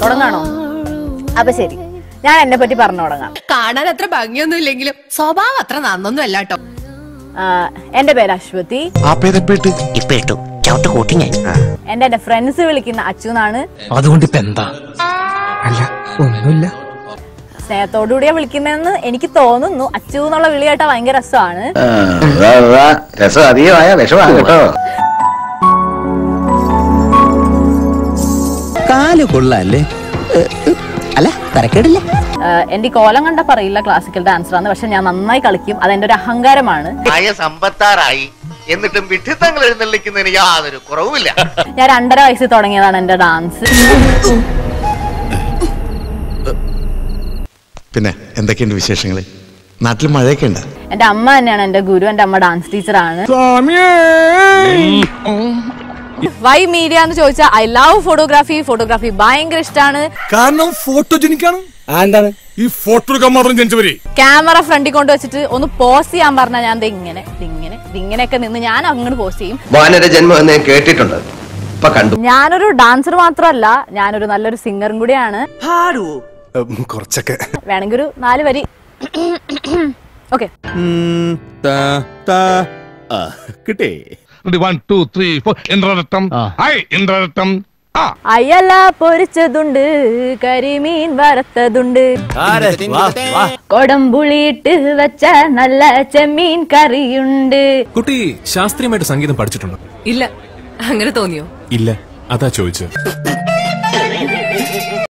തുടങ്ങാണോ അപ്പൊ ശരി ഞാൻ എന്നെ പറ്റി പറഞ്ഞു തുടങ്ങാം കാണാൻ അത്ര ഭംഗിയൊന്നും ഇല്ലെങ്കിലും സ്വഭാവം അത്ര നന്നൊന്നും അല്ല കേട്ടോ ആ, എന്റെ പേര് അശ്വതി ആപ്പേതപ്പേട്ട് ഇപ്പൊ ഇട്ടു ചവിട്ട് കൂട്ടി ഞാൻ എന്റെ എന്റെ ഫ്രണ്ട്സ് വിളിക്കുന്ന അച്ചു എന്നാണ് അതുകൊണ്ട് ഇപ്പൊ എന്താ അല്ല ഒന്നുമില്ല സ്നേഹത്തോടുകൂടിയാ വിളിക്കുന്നതെന്ന് എനിക്ക് തോന്നുന്നു അച്ചു എന്നുള്ള വിളി കേട്ടാ ഭയങ്കര രസമാണ് രസം അധികമായ വിഷമാണ് കേട്ടോ കാല് കൊള്ളാല്ലേ അല്ല തരക്കേടില്ല ആ, എന്റെ ഈ കോലം കണ്ട പറയില്ല ക്ലാസിക്കൽ ഡാൻസർ ആണ് പക്ഷെ ഞാൻ നന്നായി കളിക്കും അതെന്റെ ഒരു അഹങ്കാരമാണ് ആയ സമ്പത്താറായി എന്നിട്ടും വിഡ്ഢിത്തങ്ങൾ എഴുന്നള്ളിക്കുന്നതിന് യാതൊരു കുറവുമില്ല ഞാൻ രണ്ടര വയസ്സിൽ തുടങ്ങിയതാണ് എന്റെ ഡാൻസ് പിന്നെ എന്തൊക്കെയുണ്ട് വിശേഷങ്ങൾ നാട്ടിൽ മഴയൊക്കെ ഉണ്ട് എന്റെ അമ്മ തന്നെയാണ് എന്റെ ഗുരു എന്റെ അമ്മ ഡാൻസ് ടീച്ചറാണ് വൈ മീഡിയ എന്ന് ചോദിച്ചാൽ ഐ ലവ് ഫോട്ടോഗ്രാഫി ഫോട്ടോഗ്രാഫി ഭയങ്കര ഇഷ്ടമാണ് കാരണം ഫോട്ടോജനിക്കാണ് എന്താണ് ഈ ഫോട്ടോ എടുക്കാൻ മാത്രം ജനിച്ചവരെ ക്യാമറ ഫ്രണ്ടിൽ കൊണ്ട് വെച്ചിട്ട് ഒന്ന് പോസ് ചെയ്യാൻ പറഞ്ഞാൽ ഞാൻ ദേ ഇങ്ങനെ ദേ ഇങ്ങനെ ദേ ഇങ്ങനെയൊക്കെ നിന്ന് ഞാൻ അങ്ങോട്ട് പോസ് ചെയ്യും വാനര ജന്മം എന്ന് ഞാൻ കേട്ടിട്ടുണ്ട് ഇപ്പൊ കണ്ടു ഞാനൊരു ഡാൻസർ മാത്രമല്ല ഞാനൊരു നല്ലൊരു സിംഗറും കൂടിയാണ് കുറച്ചൊക്കെ വേണമെങ്കിൽ ഒരു നാല് വരി ഓക്കെ കിട്ടേ വൺ ടു ത്രീ ഫോർ ഇന്ദ്രരത്തം ഹായ് ഇന്ദ്രരത്തം ആ അയല പൊരിച്ചതുണ്ട് കരിമീൻ വറുത്തതുണ്ട് കൊടംപുളിയിട്ട് വെച്ച നല്ല ചെമ്മീൻ കറിയുണ്ട് കുട്ടി ശാസ്ത്രീയമായിട്ട് സംഗീതം പഠിച്ചിട്ടുണ്ടോ ഇല്ല അങ്ങനെ തോന്നിയോ ഇല്ല അതാ ചോദിച്ചത്